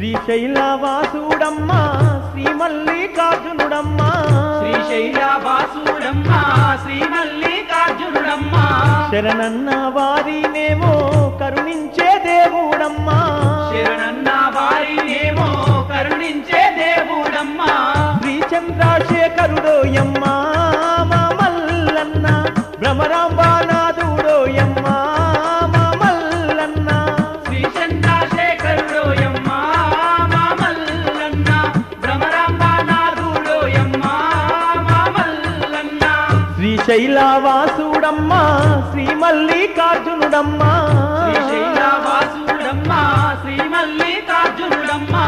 శ్రీశైలవాసుడమ్మా శ్రీ మల్లికార్జునుడమ్మా శ్రీశైల వాసుడమ్మా శ్రీ మల్లికార్జునుడమ్మా శరణన్న వారినేమో కరుణించే దేవుడమ్మా శరణన్న వారినేమో కరుణించే దేవుడమ్మా శ్రీ చంద్రశేఖరుడోయమ్మా మా మల్లన్న భ్రమరాంబానాథుడోయమ్మా మా మల్లన్న శ్రీ చంద్రశేఖరుడోయమ్మా మా మల్లన్న భ్రమరాంబానాథుడోయమ్మా మా మల్లన్న శ్రీశైలవాసుడమ్మా శ్రీ మల్లికార్జునుడమ్మా శ్రీశైల వాసుడమ్మా శ్రీ మల్లికార్జునుడమ్మా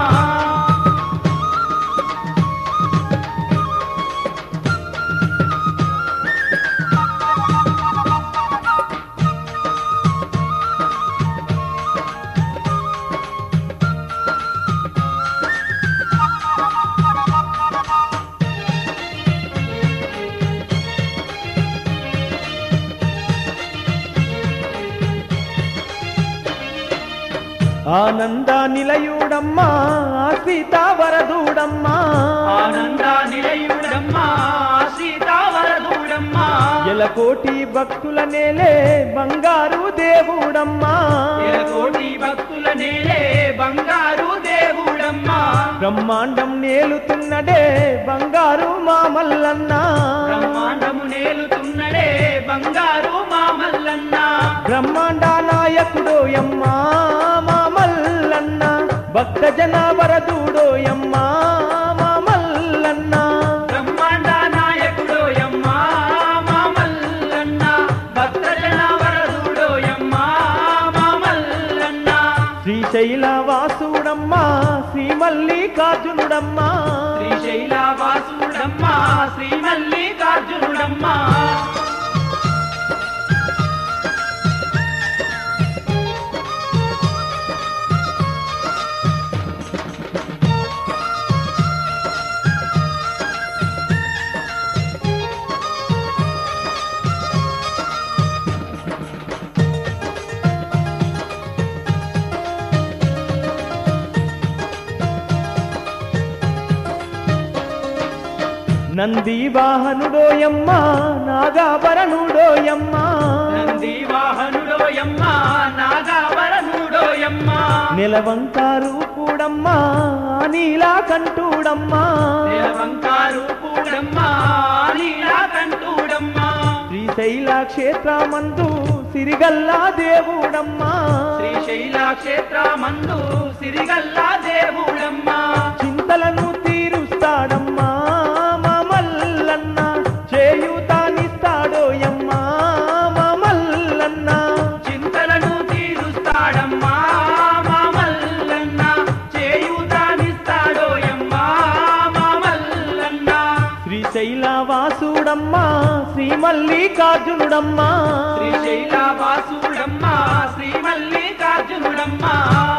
ఆనంద నిలయుడమ్మా సీతావరదుడమ్మా ఆనంద నిలయుడమ్మా సీతావరదుడమ్మా ఎలకోటి భక్తుల నేలే బంగారు దేవుడమ్మా కోటి భక్తుల నేలే బంగారు దేవుడమ్మా బ్రహ్మాండం నేలుతున్నడే బంగారు మామల్లన్నా బ్రహ్మాండము నేలుతున్నడే బంగారు మామల్లన్న బ్రహ్మాండ నాయకుడోయమ్మా మామల్లన్న భక్త జన వరదుడోయమ్మా మామల్లన్న బ్రహ్మాండ నాయకుడోయమ్మా మామల్లన్న భక్తజన వరదుడోయమ్మా మామల్లన్న శ్రీశైల వాసుడమ్మా శ్రీ మల్లికార్జునుడమ్మా శ్రీశైల వాసుడమ్మా శ్రీ మల్లికార్జునుడమ్మా నంది వాహనుడోయమ్మా నాగాభరణుడోయమ్మా నంది వాహనుడోయమ్మా నాగావరనుడోయమ్మా నిలవంకారు కూడమ్మా నీలాకంఠుడమ్మా దేవంకారు పూడమ్మా నీలాకంఠుడమ్మా శ్రీశైల క్షేత్రమందు సిరిగల్లా దేవుడమ్మా శ్రీశైల క్షేత్రమందు సిరిగల్లా దేవుడమ్మా చింతలను తీరుస్తాడమ్మా మా మల్లన్న చేయుతానిస్తాడోయమ్మా మా మల్లన్న చింతలను తీరుస్తాడమ్మా మా మల్లన్న చేయుతానిస్తాడోయమ్మా మా మల్లన్న శ్రీశైల వాసుడమ్మా శ్రీ మల్లికార్జునుడమ్మా శ్రీశైల వాసుడమ్మా శ్రీ మల్లికార్జునుడమ్మా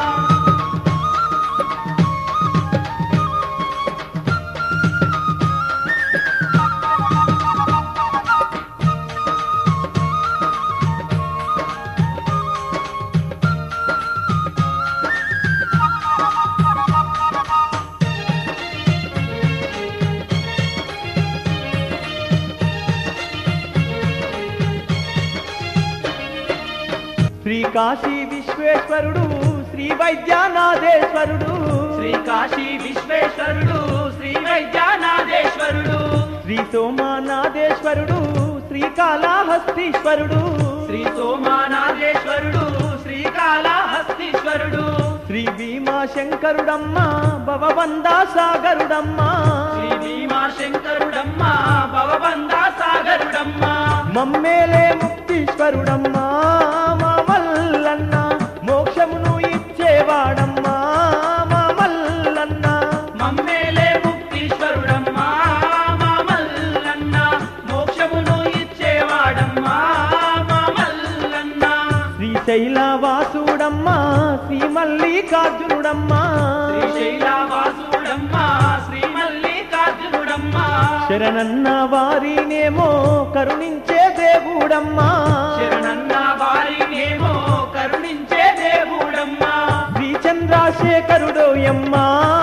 శ్రీ కాశీ విశ్వేశ్వరుడు శ్రీ వైద్యనాథేశ్వరుడు శ్రీ కాశీ విశ్వేశ్వరుడు శ్రీ వైద్యనాథేశ్వరుడు శ్రీ సోమనాథేశ్వరుడు శ్రీకాళహస్తీశ్వరుడు శ్రీ సోమానాథేశ్వరుడు శ్రీకాళహస్తీశ్వరుడు శ్రీ భీమాశంకరుడమ్మా భవబందా సాగరుడమ్మా శ్రీ భీమాశంకరుడమ్మా భవబందా సాగరుడమ్మా మమ్మేలే ముక్తీశ్వరుడమ్మా మా మల్లన్న మోక్షమును ఇచ్చేవాడమ్మా మా మల్లన్న మమ్మేలే ముక్తీశ్వరుడమ్మా మా మల్లన్న మోక్షమును ఇచ్చేవాడమ్మా మా మల్లన్న శ్రీశైల వాసుడమ్మా శ్రీ మల్లికార్జునుడమ్మా శ్రీశైల వాసుడమ్మా శ్రీ మల్లికార్జునుడమ్మా శరణన్న వారినేమో కరుణించే దేవుడమ్మా శరణన్న వారినేమో కరుణించే దేవుడమ్మా శ్రీ చంద్రశేఖరు శ్రీశైలేశ్వరుడు ఎమ్మా